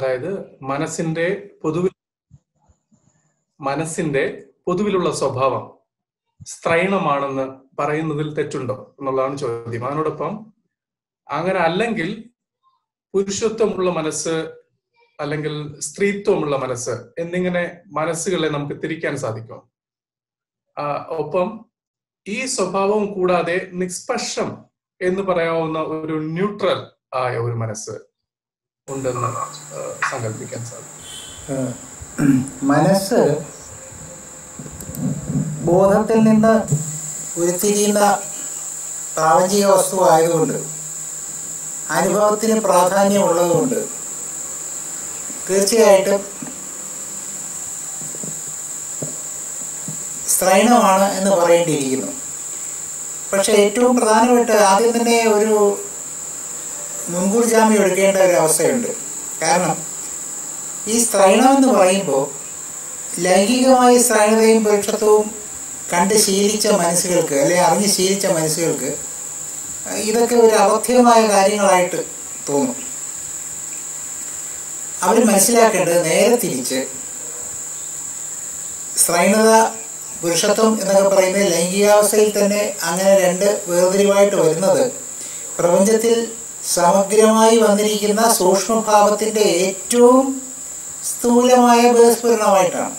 അതായത് മനസ്സിന്റെ പൊതുവിൽ മനസ്സിന്റെ പൊതുവിലുള്ള സ്വഭാവം സ്ത്രൈണമാണെന്ന് പറയുന്നതിൽ തെറ്റുണ്ടോ എന്നുള്ളതാണ് ചോദ്യം അതിനോടൊപ്പം അങ്ങനെ അല്ലെങ്കിൽ പുരുഷത്വമുള്ള മനസ്സ് അല്ലെങ്കിൽ സ്ത്രീത്വമുള്ള മനസ്സ് എന്നിങ്ങനെ മനസ്സുകളെ നമുക്ക് തിരിക്കാൻ സാധിക്കും ആ, ഒപ്പം ഈ സ്വഭാവം കൂടാതെ നിഷ്പക്ഷം എന്ന് പറയാവുന്ന ഒരു ന്യൂട്രൽ ആയ ഒരു മനസ്സ് ഉണ്ടെന്ന് ആ, സങ്കല്പിക്കാൻ സാധിക്കും ഏഹ് മനസ്സ് ബോധത്തിൽ നിന്ന് ഉരുത്തിരിയുന്ന പ്രാപഞ്ചിക വസ്തു ആയതുകൊണ്ട് അനുഭവത്തിന് പ്രാധാന്യമുള്ളതുകൊണ്ട് തീർച്ചയായിട്ടും സ്ത്രൈണമാണ് എന്ന് പറയേണ്ടിയിരിക്കുന്നു പക്ഷെ ഏറ്റവും പ്രധാനപ്പെട്ട ആദ്യം തന്നെ ഒരു മുൻകൂർ ജാമ്യം എടുക്കേണ്ട ഒരു അവസ്ഥയുണ്ട് കാരണം ഈ സ്ത്രൈണം എന്ന് പറയുമ്പോൾ ലൈംഗികമായ സ്ത്രൈണതയും പുരുഷത്വവും കണ്ട് ശീലിച്ച മനസ്സുകൾക്ക് അല്ലെ അറിഞ്ഞ് ശീലിച്ച മനസ്സുകൾക്ക് ഇതൊക്കെ ഒരു അബദ്ധ്യമായ കാര്യങ്ങളായിട്ട് തോന്നും അവർ മനസ്സിലാക്കേണ്ടത് നേരെ തിരിച്ച് സ്ത്രൈണത പുരുഷത്വം എന്നൊക്കെ പറയുന്നത് ലൈംഗികാവസ്ഥയിൽ തന്നെ അങ്ങനെ രണ്ട് വേർതിരിവായിട്ട് വരുന്നത് പ്രപഞ്ചത്തിൽ സമഗ്രമായി വന്നിരിക്കുന്ന സൂക്ഷ്മഭാവത്തിൻ്റെ ഏറ്റവും സ്ഥൂലമായ ബഹിസ്ഫുരണമായിട്ടാണ്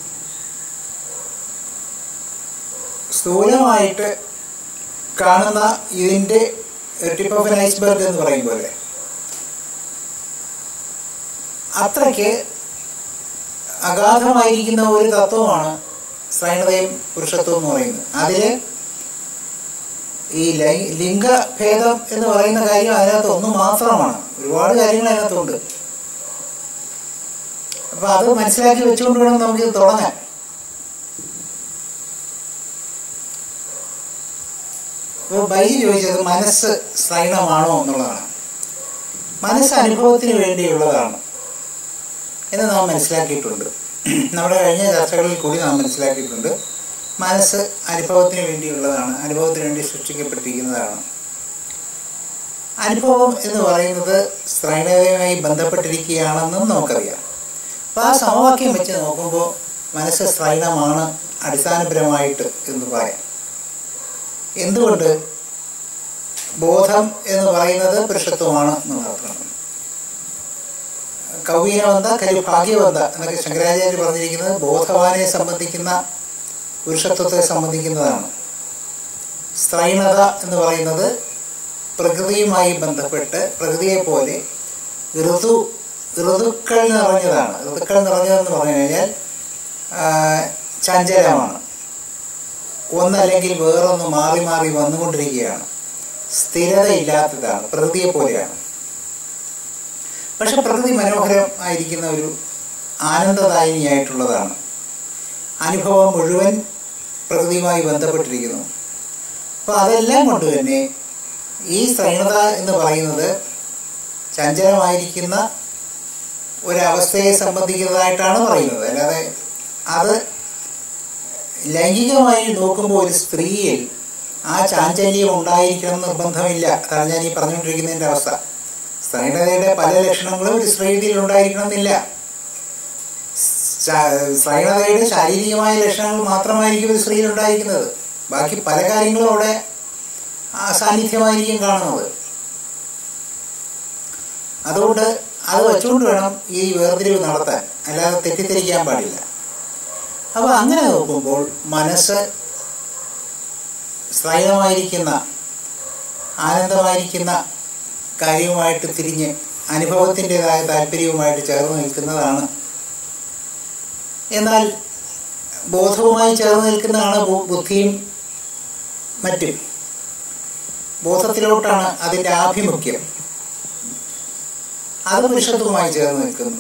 സ്ഥൂലമായിട്ട് കാണുന്ന ഇതിൻ്റെ ടിപ്പ് ഓഫ് എൻ ഐസ്ബർഗ് എന്ന് പറയും പോലെ അത്രയ്ക്ക് അഗാധമായിരിക്കുന്ന ഒരു തത്വമാണ് ശ്രൈണതയും പുരുഷത്വം എന്ന് പറയുന്നത് അതിൽ ഈ ലൈ- ലിംഗഭേദം എന്ന് പറയുന്ന കാര്യം അതിനകത്ത് ഒന്ന് മാത്രമാണ് ഒരുപാട് കാര്യങ്ങൾ അതിനകത്തുണ്ട് അപ്പൊ അത് മനസ്സിലാക്കി വെച്ചുകൊണ്ട് വേണം നമുക്ക് ഇത് തുടങ്ങാൻ അപ്പോൾ ബൈജി ചോദിച്ചത് മനസ്സ് ശ്രൈണമാണോ എന്നുള്ളതാണ് മനസ്സ് അനുഭവത്തിന് വേണ്ടിയുള്ളതാണ് എന്ന് നാം മനസ്സിലാക്കിയിട്ടുണ്ട് നമ്മുടെ കഴിഞ്ഞ ചർച്ചകളിൽ കൂടി നാം മനസ്സിലാക്കിയിട്ടുണ്ട് മനസ്സ് അനുഭവത്തിന് വേണ്ടിയുള്ളതാണ് അനുഭവത്തിന് വേണ്ടി സൃഷ്ടിക്കപ്പെട്ടിരിക്കുന്നതാണ് അനുഭവം എന്ന് പറയുന്നത് ശ്രൈണതയുമായി ബന്ധപ്പെട്ടിരിക്കുകയാണെന്നും നമുക്കറിയാം അപ്പോൾ ആ സമവാക്യം വെച്ച് നോക്കുമ്പോൾ മനസ്സ് ശ്രൈണമാണ് അടിസ്ഥാനപരമായിട്ട് എന്ന് പറയാം എന്തുകൊണ്ട് ബോധം എന്ന് പറയുന്നത് പുരുഷത്വമാണ് എന്ന് അർത്ഥം കൗവീനവന്ത കരു ഭാഗ്യവന്ത എന്നൊക്കെ ശങ്കരാചാര്യ പറഞ്ഞിരിക്കുന്നത് ബോധവാനെ സംബന്ധിക്കുന്ന പുരുഷത്വത്തെ സംബന്ധിക്കുന്നതാണ് സ്ത്രൈണത എന്ന് പറയുന്നത് പ്രകൃതിയുമായി ബന്ധപ്പെട്ട് പ്രകൃതിയെ പോലെ ഋതു ഋതുക്കൾ നിറഞ്ഞതാണ് ഋതുക്കൾ നിറഞ്ഞതെന്ന് പറഞ്ഞു കഴിഞ്ഞാൽ ആ, ചഞ്ചലമാണ് ഒന്നല്ലെങ്കിൽ വേറൊന്ന് മാറി മാറി വന്നുകൊണ്ടിരിക്കുകയാണ് സ്ഥിരതയില്ലാത്തതാണ് പ്രകൃതിയെ പോലെയാണ് പക്ഷെ പ്രകൃതി മനോഹരം ആയിരിക്കുന്ന ഒരു ആനന്ദദായിനിയായിട്ടുള്ളതാണ് അനുഭവം മുഴുവൻ പ്രകൃതിയുമായി ബന്ധപ്പെട്ടിരിക്കുന്നു അപ്പോൾ അതെല്ലാം കൊണ്ട് തന്നെ ഈ ശ്രൈണത എന്ന് പറയുന്നത് ചഞ്ചലമായിരിക്കുന്ന ഒരവസ്ഥയെ സംബന്ധിക്കുന്നതായിട്ടാണ് പറയുന്നത് അല്ലാതെ അത് ലൈംഗികമായി നോക്കുമ്പോൾ ഒരു സ്ത്രീയിൽ ആ ചാഞ്ചല്യം ഉണ്ടായിരിക്കണം എന്ന് നിർബന്ധമില്ല അതാണ് ഞാൻ ഈ പറഞ്ഞുകൊണ്ടിരിക്കുന്നതിൻ്റെ അവസ്ഥ ശ്രൈണതയുടെ പല ലക്ഷണങ്ങളും ഒരു സ്ത്രീയിൽ ഉണ്ടായിരിക്കണമെന്നില്ല ശാ- ശ്രൈണതയുടെ ശാരീരികമായ ലക്ഷണങ്ങൾ മാത്രമായിരിക്കും ഒരു സ്ത്രീയിൽ ഉണ്ടായിരിക്കുന്നത് ബാക്കി പല കാര്യങ്ങളും അവിടെ അസാന്നിധ്യമായിരിക്കും കാണുന്നത് അതുകൊണ്ട് അത് വെച്ചുകൊണ്ട് വേണം ഈ വേർതിരിവ് നടത്താൻ അല്ലാതെ തെറ്റിദ്ധരിക്കാൻ പാടില്ല അപ്പോൾ അങ്ങനെ നോക്കുമ്പോൾ മനസ്സ് ശ്രൈണമായിരിക്കുന്ന ആനന്ദമായിരിക്കുന്ന കാര്യവുമായിട്ട് തിരിഞ്ഞ് അനുഭവത്തിൻ്റെതായ താല്പര്യവുമായിട്ട് ചേർന്ന് നിൽക്കുന്നതാണ് എന്നാൽ ബോധവുമായി ചേർന്ന് നിൽക്കുന്നതാണ് ബു- ബുദ്ധിയും മറ്റും ബോധത്തിലോട്ടാണ് അതിൻ്റെ ആഭിമുഖ്യം അത് പുരുഷത്വമായി ചേർന്ന് നിൽക്കുന്നു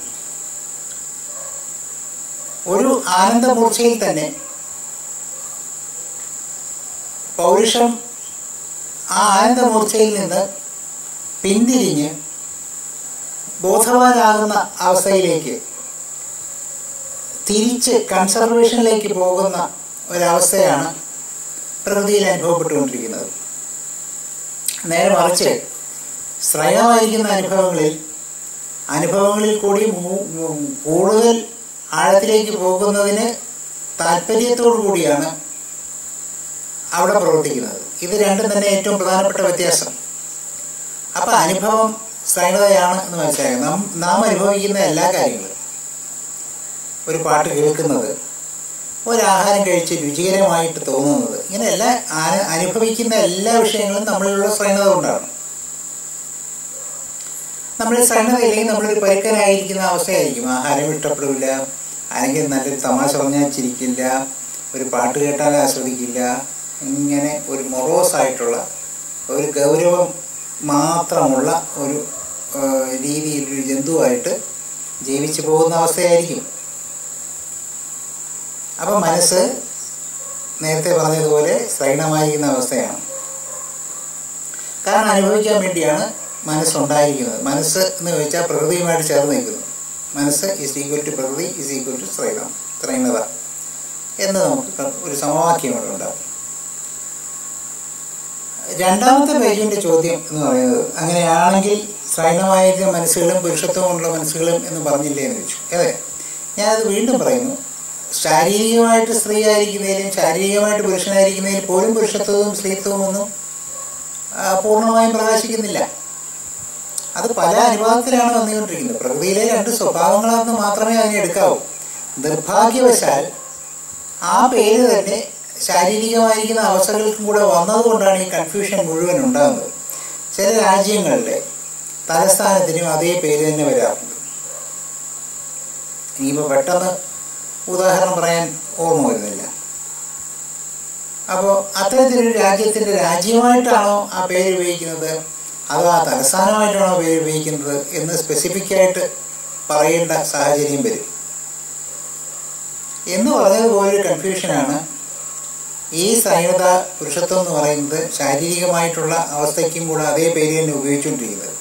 ഒരു ആനന്ദമൂർച്ചയിൽ തന്നെ പൗരുഷം ആ ആനന്ദമൂർച്ചയിൽ നിന്ന് പിന്തിരിഞ്ഞ് ബോധവാനാകുന്ന അവസ്ഥയിലേക്ക് തിരിച്ച് കൺസർവേഷനിലേക്ക് പോകുന്ന ഒരവസ്ഥയാണ് പ്രകൃതിയിൽ അനുഭവപ്പെട്ടുകൊണ്ടിരിക്കുന്നത് നേരെ മറിച്ച് ശ്രയമായിരിക്കുന്ന അനുഭവങ്ങളിൽ അനുഭവങ്ങളിൽ കൂടി മു- മു- കൂടുതൽ ആഴത്തിലേക്ക് പോകുന്നതിന് താല്പര്യത്തോടു കൂടിയാണ് അവിടെ പ്രവർത്തിക്കുന്നത് ഇത് രണ്ടും തന്നെ ഏറ്റവും പ്രധാനപ്പെട്ട വ്യത്യാസം അപ്പം അനുഭവം ശ്രേണതയാണ് എന്ന് മനസ്സിലാക്കുക നാം നാം അനുഭവിക്കുന്ന എല്ലാ കാര്യങ്ങളും ഒരു പാട്ട് കേൾക്കുന്നത് ഒരാഹാരം കഴിച്ച് രുചികരമായിട്ട് തോന്നുന്നത് ഇങ്ങനെ എല്ലാ ആ- അനുഭവിക്കുന്ന എല്ലാ വിഷയങ്ങളും നമ്മളിലുള്ള ശ്രേണത കൊണ്ടാണ് നമ്മൾ ശ്രേണത ഇല്ലെങ്കിൽ നമ്മളൊരു പരുക്കനായിരിക്കുന്ന അവസ്ഥയായിരിക്കും ആഹാരം ഇഷ്ടപ്പെടില്ല അല്ലെങ്കിൽ നല്ലൊരു തമാശ പറഞ്ഞാൽ ചിരിക്കില്ല ഒരു പാട്ട് കേട്ടാൽ ആസ്വദിക്കില്ല ഇങ്ങനെ ഒരു മൊറോസ് ആയിട്ടുള്ള ഒരു ഗൗരവം മാത്രമുള്ള ഒരു ആ, രീതിയിൽ ഒരു ജന്തുവായിട്ട് ജീവിച്ചു പോകുന്ന അവസ്ഥയായിരിക്കും അപ്പം മനസ്സ് നേരത്തെ പറഞ്ഞതുപോലെ ശ്രൈണമായിരിക്കുന്ന അവസ്ഥയാണ് കാരണം അനുഭവിക്കാൻ വേണ്ടിയാണ് മനസ്സുണ്ടായിരിക്കുന്നത് മനസ്സ് എന്ന് ചോദിച്ചാൽ പ്രകൃതിയുമായിട്ട് ചേർന്ന് നിൽക്കുന്നു മനസ്സ് ഈസ് ഈക്വൽ ടു പ്രകൃതി ഈസ് ഈക്വൽ ടു ശ്രൈണം ശ്രൈണത എന്ന് നമുക്ക് ഒരു സമവാക്യം ഇവിടെ ഉണ്ടാവും രണ്ടാമത്തെ പേജിന്റെ ചോദ്യം എന്ന് പറയുന്നത് അങ്ങനെയാണെങ്കിൽ ശ്രൈണമായിരിക്കുന്ന മനസ്സുകളും പുരുഷത്വമുള്ള മനസ്സുകളും എന്ന് പറഞ്ഞില്ലേ എന്ന് ചോദിച്ചു അതെ ഞാനത് വീണ്ടും പറയുന്നു ശാരീരികമായിട്ട് സ്ത്രീ ആയിരിക്കുന്നതിലും ശാരീരികമായിട്ട് പുരുഷനായിരിക്കുന്നതിൽ പോലും പുരുഷത്വവും സ്ത്രീത്വവും ഒന്നും ആ, പൂർണ്ണമായും പ്രകാശിക്കുന്നില്ല അത് പല അനുഭവത്തിലാണ് വന്നുകൊണ്ടിരിക്കുന്നത് പ്രകൃതിയിലെ രണ്ട് സ്വഭാവങ്ങളാണെന്ന് മാത്രമേ അതിനെ എടുക്കാവൂ നിർഭാഗ്യവശാൽ ആ പേര് തന്നെ ശാരീരികമായിരിക്കുന്ന അവസ്ഥകൾക്കും കൂടെ വന്നതുകൊണ്ടാണ് ഈ കൺഫ്യൂഷൻ മുഴുവൻ ഉണ്ടാകുന്നത് ചില രാജ്യങ്ങളിലെ തലസ്ഥാനത്തിനും അതേ പേര് തന്നെ വരാറുണ്ട് ഇനിയിപ്പോൾ പെട്ടെന്ന് ഉദാഹരണം പറയാൻ ഓർമ്മ വരുന്നില്ല അപ്പോൾ അത്തരത്തിലൊരു രാജ്യത്തിൻ്റെ രാജ്യമായിട്ടാണോ ആ പേര് ഉപയോഗിക്കുന്നത് അതോ ആ തലസ്ഥാനമായിട്ടാണോ പേര് ഉപയോഗിക്കുന്നത് എന്ന് സ്പെസിഫിക് ആയിട്ട് പറയേണ്ട സാഹചര്യം വരും എന്ന് പറഞ്ഞതുപോലൊരു കൺഫ്യൂഷനാണ് ഈ സൈനത പുരുഷത്വം എന്ന് പറയുന്നത് ശാരീരികമായിട്ടുള്ള അവസ്ഥയ്ക്കും കൂടെ അതേ പേര് തന്നെ ഉപയോഗിച്ചുകൊണ്ടിരിക്കുന്നത്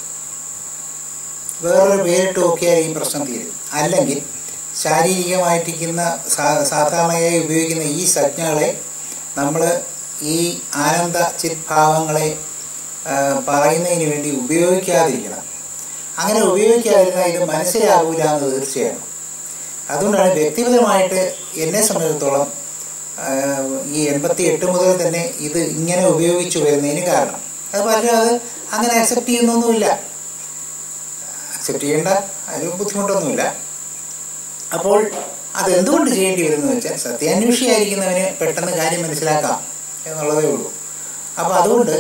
വേറൊരു പേരിട്ട് നോക്കിയാൽ ഈ പ്രശ്നം തീരും അല്ലെങ്കിൽ ശാരീരികമായിട്ടിരിക്കുന്ന സാ- സാധാരണയായി ഉപയോഗിക്കുന്ന ഈ സംജ്ഞകളെ നമ്മൾ ഈ ആനന്ദ ചിത്ഭാവങ്ങളെ ആ, പറയുന്നതിന് വേണ്ടി ഉപയോഗിക്കാതിരിക്കണം അങ്ങനെ ഉപയോഗിക്കാതിരുന്നാൽ ഇത് മനസ്സിലാകൂല എന്ന് തീർച്ചയാണ് അതുകൊണ്ടാണ് വ്യക്തിപരമായിട്ട് എന്നെ സംബന്ധിച്ചിടത്തോളം ആ, ഈ എൺപത്തി എട്ട് മുതൽ തന്നെ ഇത് ഇങ്ങനെ ഉപയോഗിച്ചു വരുന്നതിന് കാരണം അത് പലരും അത് അങ്ങനെ അക്സെപ്റ്റ് ചെയ്യുന്നൊന്നുമില്ല അക്സെപ്റ്റ് ചെയ്യേണ്ട അതിന് ബുദ്ധിമുട്ടൊന്നുമില്ല അപ്പോൾ അതെന്തുകൊണ്ട് ചെയ്യേണ്ടി വരുന്നു വെച്ചാൽ സത്യാന്വേഷിയായിരിക്കുന്നവന് പെട്ടെന്ന് കാര്യം മനസ്സിലാക്കാം എന്നുള്ളതേ ഉള്ളൂ അപ്പോൾ അതുകൊണ്ട്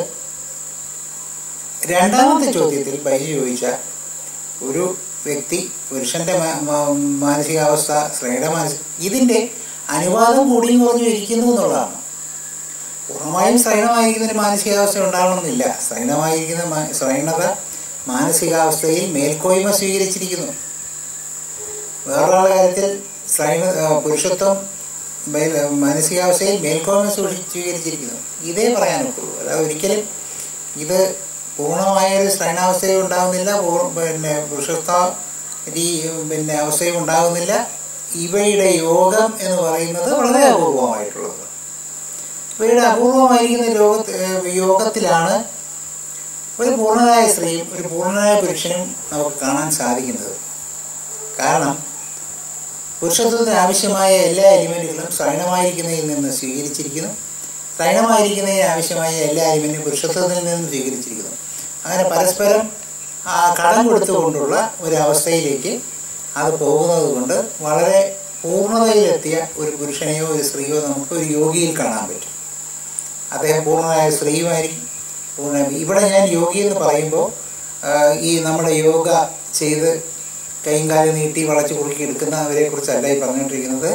രണ്ടാമത്തെ ചോദ്യത്തിൽ ബൈജു ചോദിച്ച ഒരു വ്യക്തി പുരുഷന്റെ മാ- മാ- മാനസികാവസ്ഥ സ്ത്രീയുടെ മാനസിക ഇതിന്റെ അനുവാദം കൂടിയും കുറഞ്ഞു ഇരിക്കുന്നു എന്നുള്ളതാണ് പൂർണ്ണമായും ശ്രൈണമായിരിക്കുന്ന ഒരു മാനസികാവസ്ഥ ഉണ്ടാവണമെന്നില്ല ശ്രൈണമായിരിക്കുന്ന മാ- ശ്രൈണത മാനസികാവസ്ഥയിൽ മേൽക്കോയ്മ സ്വീകരിച്ചിരിക്കുന്നു വേറൊരാളുടെ കാര്യത്തിൽ ശ്രൈണ ആ, പുരുഷത്വം മേൽ മാനസികാവസ്ഥയിൽ മേൽക്കോയ്മ സൂക്ഷി സ്വീകരിച്ചിരിക്കുന്നു ഇതേ പറയാനൊക്കുള്ളൂ അല്ലാതെ ഒരിക്കലും ഇത് പൂർണ്ണമായ ഒരു ശ്രൈണാവസ്ഥയും ഉണ്ടാകുന്നില്ല പൂർ- പിന്നെ പുരുഷത്വ രീ- പിന്നെ അവസ്ഥയും ഉണ്ടാകുന്നില്ല ഇവയുടെ യോഗം എന്ന് പറയുന്നത് വളരെ അപൂർവമായിട്ടുള്ളത് ഇവയുടെ അപൂർവമായിരിക്കുന്ന രോഗ യോഗത്തിലാണ് ഒരു പൂർണ്ണനായ സ്ത്രീയും ഒരു പൂർണ്ണനായ പുരുഷനും നമുക്ക് കാണാൻ സാധിക്കുന്നത് കാരണം പുരുഷത്വത്തിന് ആവശ്യമായ എല്ലാ എലിമെന്റുകളും ശ്രൈണമായിരിക്കുന്നതിൽ നിന്ന് സ്വീകരിച്ചിരിക്കുന്നു ശ്രൈണമായിരിക്കുന്നതിന് ആവശ്യമായ എല്ലാ എലിമെന്റും പുരുഷത്വത്തിൽ നിന്നും സ്വീകരിച്ചിരിക്കുന്നു അങ്ങനെ പരസ്പരം ആ കടം കൊടുത്തുകൊണ്ടുള്ള ഒരു അവസ്ഥയിലേക്ക് അത് പോകുന്നത് കൊണ്ട് വളരെ പൂർണ്ണതയിലെത്തിയ ഒരു പുരുഷനെയോ ഒരു സ്ത്രീയോ നമുക്ക് ഒരു യോഗിയിൽ കാണാൻ പറ്റും അദ്ദേഹം പൂർണ്ണനായ സ്ത്രീയുമായിരിക്കും പൂർണ്ണ ഇവിടെ ഞാൻ യോഗി എന്ന് പറയുമ്പോൾ ആ, ഈ നമ്മുടെ യോഗ ചെയ്ത് കൈയും കാലും നീട്ടി വളച്ച് കുറുക്കി എടുക്കുന്നവരെ കുറിച്ചല്ല ഈ പറഞ്ഞുകൊണ്ടിരിക്കുന്നത്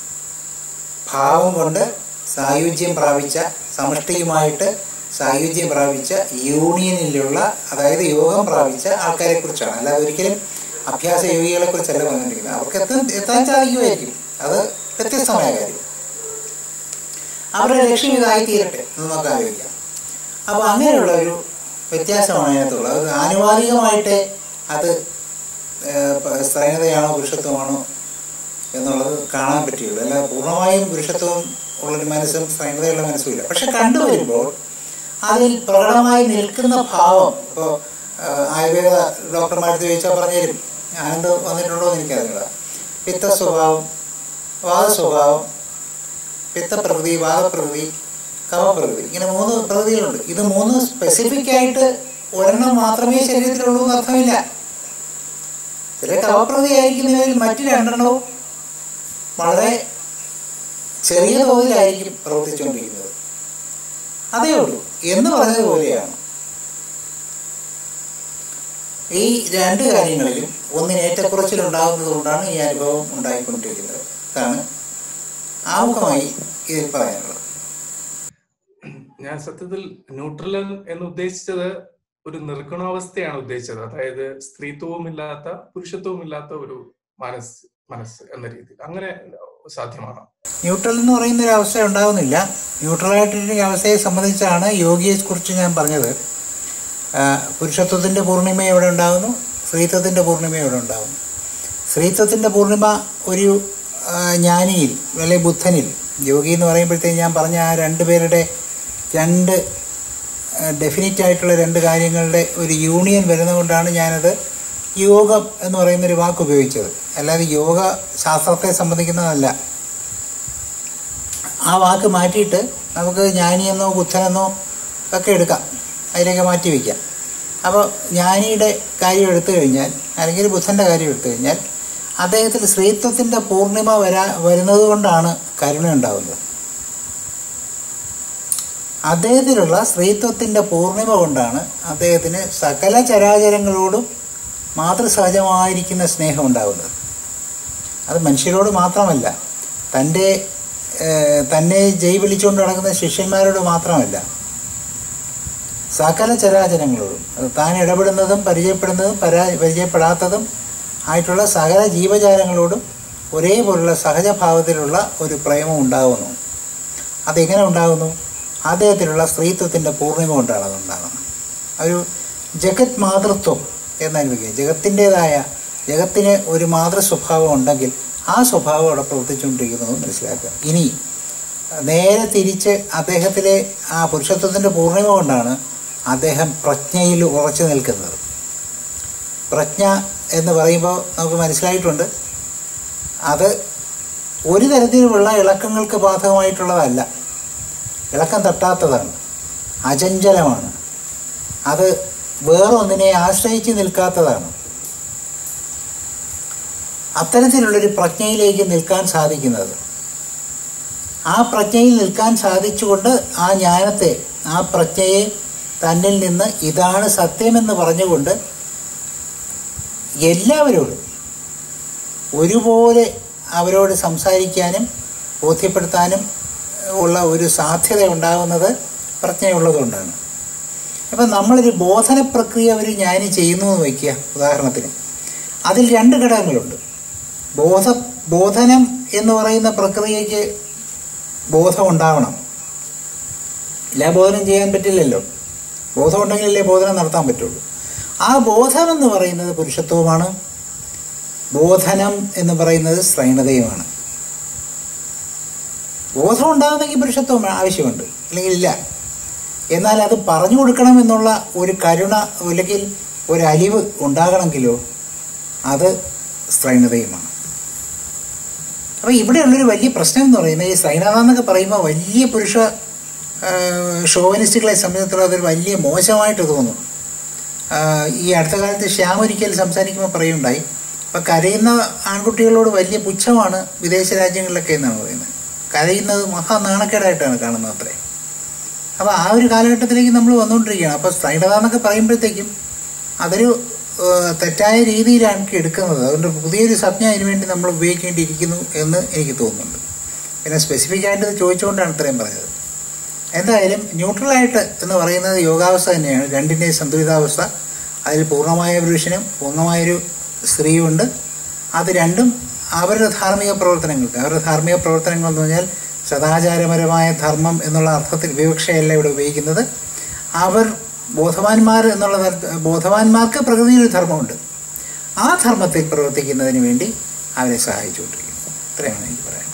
ഭാവം കൊണ്ട് സായുജ്യം പ്രാപിച്ച സമഷ്ടിയുമായിട്ട് സായുജ്യം പ്രാപിച്ച യൂണിയനിലുള്ള അതായത് യോഗം പ്രാപിച്ച ആൾക്കാരെ കുറിച്ചാണ് അല്ലാതെ ഒരിക്കലും അഭ്യാസ യോഗികളെ കുറിച്ചല്ല പറഞ്ഞുകൊണ്ടിരിക്കുന്നത് അവർക്ക് എത്താൻ എത്താൻ സാധിക്കുമായിരിക്കും അത് വ്യത്യസ്തമായ കാര്യം അവരുടെ ലക്ഷ്യം ഇതായി തീരട്ടെ എന്ന് നമുക്ക് ആലോചിക്കാം അപ്പോൾ അങ്ങനെയുള്ള ഒരു വ്യത്യാസമാണ് അതിനകത്തുള്ളത് അത് ആനുപാതികമായിട്ട് അത് ഏഹ്, പ- സ്ത്രൈണതയാണോ പുരുഷത്വമാണോ എന്നുള്ളത് കാണാൻ പറ്റുള്ളൂ അല്ലാതെ പൂർണ്ണമായും പുരുഷത്വം ഉള്ളൊരു മനസ്സും സ്ത്രൈണതയുള്ള മനസ്സും ഇല്ല പക്ഷെ കണ്ടുവരുമ്പോൾ അതിൽ പ്രകടമായി നിൽക്കുന്ന ഭാവം ഇപ്പോൾ ആയുർവേദ ഡോക്ടർമാർക്ക് ചോദിച്ചാൽ പറഞ്ഞുതരും ആനന്ദം വന്നിട്ടുണ്ടോ എന്ന് എനിക്കറിയില്ല പിത്ത സ്വഭാവം വാദ സ്വഭാവം പിത്തപ്രകൃതി വാദപ്രകൃതി കവപ്രകൃതി ഇങ്ങനെ മൂന്ന് പ്രകൃതികളുണ്ട് ഇത് മൂന്ന് സ്പെസിഫിക് ആയിട്ട് ഒരെണ്ണം മാത്രമേ ശരീരത്തിലുള്ളൂ എന്ന് അർത്ഥമില്ല ചില കവപ്രകൃതി ആയിരിക്കുന്നവരിൽ മറ്റു രണ്ടെണ്ണവും വളരെ ചെറിയ തോതിലായിരിക്കും പ്രവർത്തിച്ചുകൊണ്ടിരിക്കുന്നത് അതേ ഉള്ളൂ എന്ന് പറഞ്ഞതുപോലെയാണ് ഈ രണ്ട് കാര്യങ്ങളിലും ഒന്നിന് ഏറ്റക്കുറച്ചിലുണ്ടാകുന്നത് കൊണ്ടാണ് ഈ അനുഭവം ഉണ്ടായിക്കൊണ്ടിരിക്കുന്നത് ഇതാണ് ആമുഖമായി ഇതിൽ പറയാനുള്ളത് ഞാൻ സത്യത്തിൽ ന്യൂട്രൽ എന്ന് ഉദ്ദേശിച്ചത് ഒരു നിർഗുണാവസ്ഥയാണ് ഉദ്ദേശിച്ചത് അതായത് സ്ത്രീത്വവും ഇല്ലാത്ത പുരുഷത്വവും ഇല്ലാത്ത ഒരു മനസ്സ് മനസ്സ് എന്ന രീതിയിൽ അങ്ങനെ സാധ്യമാണോ ന്യൂട്രൽ എന്ന് പറയുന്ന ഒരു അവസ്ഥ ഉണ്ടാകുന്നില്ല ന്യൂട്രലായിട്ടൊരു അവസ്ഥയെ സംബന്ധിച്ചാണ് യോഗിയെ കുറിച്ച് ഞാൻ പറഞ്ഞത് ആ, പുരുഷത്വത്തിൻ്റെ പൂർണിമ എവിടെ ഉണ്ടാകുന്നു സ്ത്രീത്വത്തിൻ്റെ പൂർണിമ എവിടെ ഉണ്ടാകുന്നു സ്ത്രീത്വത്തിൻ്റെ പൂർണിമ ഒരു ആ, ജ്ഞാനിയിൽ അല്ലെങ്കിൽ ബുദ്ധനിൽ യോഗി എന്ന് പറയുമ്പോഴത്തേക്ക് ഞാൻ പറഞ്ഞ ആ രണ്ട് പേരുടെ രണ്ട് ഡെഫിനിറ്റ് ആയിട്ടുള്ള രണ്ട് കാര്യങ്ങളുടെ ഒരു യൂണിയൻ വരുന്നതുകൊണ്ടാണ് ഞാനത് യോഗം എന്ന് പറയുന്നൊരു വാക്ക് ഉപയോഗിച്ചത് അല്ലാതെ യോഗ ശാസ്ത്രത്തെ സംബന്ധിക്കുന്നതല്ല ആ വാക്ക് മാറ്റിയിട്ട് നമുക്ക് ജ്ഞാനിയെന്നോ ബുദ്ധനെന്നോ ഒക്കെ എടുക്കാം അതിലേക്ക് മാറ്റി വയ്ക്കാം അപ്പോൾ ജ്ഞാനിയുടെ കാര്യം എടുത്തു കഴിഞ്ഞാൽ അല്ലെങ്കിൽ ബുദ്ധൻ്റെ കാര്യം എടുത്തു കഴിഞ്ഞാൽ അദ്ദേഹത്തിൽ സ്ത്രീത്വത്തിൻ്റെ പൂർണിമ വരാ വരുന്നത് കൊണ്ടാണ് കരുണ ഉണ്ടാകുന്നത് അദ്ദേഹത്തിലുള്ള സ്ത്രീത്വത്തിൻ്റെ പൂർണിമ കൊണ്ടാണ് അദ്ദേഹത്തിന് സകല ചരാചരങ്ങളോടും മാതൃസഹജമായിരിക്കുന്ന സ്നേഹം ഉണ്ടാകുന്നത് അത് മനുഷ്യരോട് മാത്രമല്ല തൻ്റെ ഏഹ്, തന്നെ ജയ് വിളിച്ചുകൊണ്ട് നടക്കുന്ന ശിഷ്യന്മാരോട് മാത്രമല്ല സകല ചരാചരങ്ങളോടും അത് താൻ ഇടപെടുന്നതും പരിചയപ്പെടുന്നതും പരാ പരിചയപ്പെടാത്തതും ആയിട്ടുള്ള സകല ജീവജാലങ്ങളോടും ഒരേപോലുള്ള സഹജഭാവത്തിലുള്ള ഒരു പ്രേമം ഉണ്ടാകുന്നു അതെങ്ങനെ ഉണ്ടാകുന്നു അദ്ദേഹത്തിലുള്ള സ്ത്രീത്വത്തിൻ്റെ പൂർണിമ കൊണ്ടാണ് അത് ഉണ്ടാകുന്നത് ഒരു ജഗത് മാതൃത്വം എന്നനുഭവിക്കുക ജഗത്തിൻ്റെതായ ജഗത്തിന് ഒരു മാതൃ സ്വഭാവം ഉണ്ടെങ്കിൽ ആ സ്വഭാവം അവിടെ പ്രവർത്തിച്ചുകൊണ്ടിരിക്കുന്നത് മനസ്സിലാക്കുക ഇനി നേരെ തിരിച്ച് അദ്ദേഹത്തിലെ ആ പുരുഷത്വത്തിൻ്റെ പൂർണിമ കൊണ്ടാണ് അദ്ദേഹം പ്രജ്ഞയിൽ ഉറച്ചു നിൽക്കുന്നത് പ്രജ്ഞ എന്ന് പറയുമ്പോൾ നമുക്ക് മനസ്സിലായിട്ടുണ്ട് അത് ഒരു തരത്തിലുമുള്ള ഇളക്കങ്ങൾക്ക് ബാധകമായിട്ടുള്ളതല്ല ഇളക്കം തട്ടാത്തതാണ് അചഞ്ചലമാണ് അത് വേറൊന്നിനെ ആശ്രയിച്ച് നിൽക്കാത്തതാണ് അത്തരത്തിലുള്ളൊരു പ്രജ്ഞയിലേക്ക് നിൽക്കാൻ സാധിക്കുന്നത് ആ പ്രജ്ഞയിൽ നിൽക്കാൻ സാധിച്ചുകൊണ്ട് ആ ജ്ഞാനത്തെ ആ പ്രജ്ഞയെ തന്നിൽ നിന്ന് ഇതാണ് സത്യമെന്ന് പറഞ്ഞുകൊണ്ട് എല്ലാവരോടും ഒരുപോലെ അവരോട് സംസാരിക്കാനും ബോധ്യപ്പെടുത്താനും ഉള്ള ഒരു സാധ്യത ഉണ്ടാകുന്നത് പ്രജ്ഞയുള്ളതുകൊണ്ടാണ് അപ്പം നമ്മളൊരു ബോധന പ്രക്രിയ ഒരു ജ്ഞാനി ചെയ്യുന്നു എന്ന് വയ്ക്കുക ഉദാഹരണത്തിന് അതിൽ രണ്ട് ഘടകങ്ങളുണ്ട് ബോധ ബോധനം എന്ന് പറയുന്ന പ്രക്രിയയ്ക്ക് ബോധം ഉണ്ടാവണം ഇല്ല ബോധനം ചെയ്യാൻ പറ്റില്ലല്ലോ ബോധം ഉണ്ടെങ്കിലല്ലേ ബോധനം നടത്താൻ പറ്റുള്ളൂ ആ ബോധം എന്ന് പറയുന്നത് പുരുഷത്വമാണ് ബോധനം എന്ന് പറയുന്നത് ശ്രൈണതയുമാണ് ബോധം ഉണ്ടാകുന്നെങ്കിൽ പുരുഷത്വം ആവശ്യമുണ്ട് അല്ലെങ്കിൽ ഇല്ല എന്നാൽ അത് പറഞ്ഞു കൊടുക്കണം എന്നുള്ള ഒരു കരുണ അല്ലെങ്കിൽ ഒരു അലിവ് ഉണ്ടാകണമെങ്കിലോ അത് സ്ത്രൈണതയുമാണ് അപ്പോൾ ഇവിടെയുള്ളൊരു വലിയ പ്രശ്നം എന്ന് പറയുന്നത് ഈ സ്ത്രൈണത എന്നൊക്കെ പറയുമ്പോൾ വലിയ പുരുഷ ഷോവനിസ്റ്റുകളെ സംബന്ധിച്ചിടത്തോളം അതൊരു വലിയ മോശമായിട്ട് തോന്നും ആ, ഈ അടുത്ത കാലത്ത് ശ്യാം ഒരിക്കൽ സംസാരിക്കുമ്പോൾ പറയുണ്ടായി അപ്പം കരയുന്ന ആൺകുട്ടികളോട് വലിയ പുച്ഛമാണ് വിദേശ രാജ്യങ്ങളിലൊക്കെ എന്നാണ് പറയുന്നത് കരയുന്നത് മഹാ നാണക്കേടായിട്ടാണ് കാണുന്നത് അത്രേ അപ്പോൾ ആ ഒരു കാലഘട്ടത്തിലേക്ക് നമ്മൾ വന്നുകൊണ്ടിരിക്കുകയാണ് അപ്പോൾ സ്ത്രൈണത എന്നൊക്കെ പറയുമ്പോഴത്തേക്കും അതൊരു ഏഹ്, തെറ്റായ രീതിയിലാണ് എനിക്ക് എടുക്കുന്നത് അതുകൊണ്ട് പുതിയൊരു സംജ്ഞ അതിനു വേണ്ടി നമ്മൾ ഉപയോഗിക്കേണ്ടിയിരിക്കുന്നു എന്ന് എനിക്ക് തോന്നുന്നുണ്ട് പിന്നെ സ്പെസിഫിക് ആയിട്ട് ഇത് ചോദിച്ചുകൊണ്ടാണ് ഇത്രയും പറഞ്ഞത് എന്തായാലും ന്യൂട്രലായിട്ട് എന്ന് പറയുന്നത് യോഗാവസ്ഥ തന്നെയാണ് രണ്ടിൻ്റെയും സന്തുലിതാവസ്ഥ അതിൽ പൂർണ്ണമായ പുരുഷനും പൂർണ്ണമായൊരു സ്ത്രീയുമുണ്ട് അത് രണ്ടും അവരുടെ ധാർമ്മിക പ്രവർത്തനങ്ങൾക്ക് അവരുടെ ധാർമ്മിക പ്രവർത്തനങ്ങൾ എന്ന് പറഞ്ഞാൽ സദാചാരപരമായ ധർമ്മം എന്നുള്ള അർത്ഥത്തിൽ വിവക്ഷയല്ല ഇവിടെ ഉപയോഗിക്കുന്നത് അവർ ബോധവാന്മാർ എന്നുള്ള തരത്തിൽ ബോധവാന്മാർക്ക് പ്രകൃതിയിൽ ഒരു ധർമ്മമുണ്ട് ആ ധർമ്മത്തിൽ പ്രവർത്തിക്കുന്നതിന് വേണ്ടി അവരെ സഹായിച്ചുകൊണ്ടിരിക്കുന്നു ഇത്രയാണ് എനിക്ക് പറയാൻ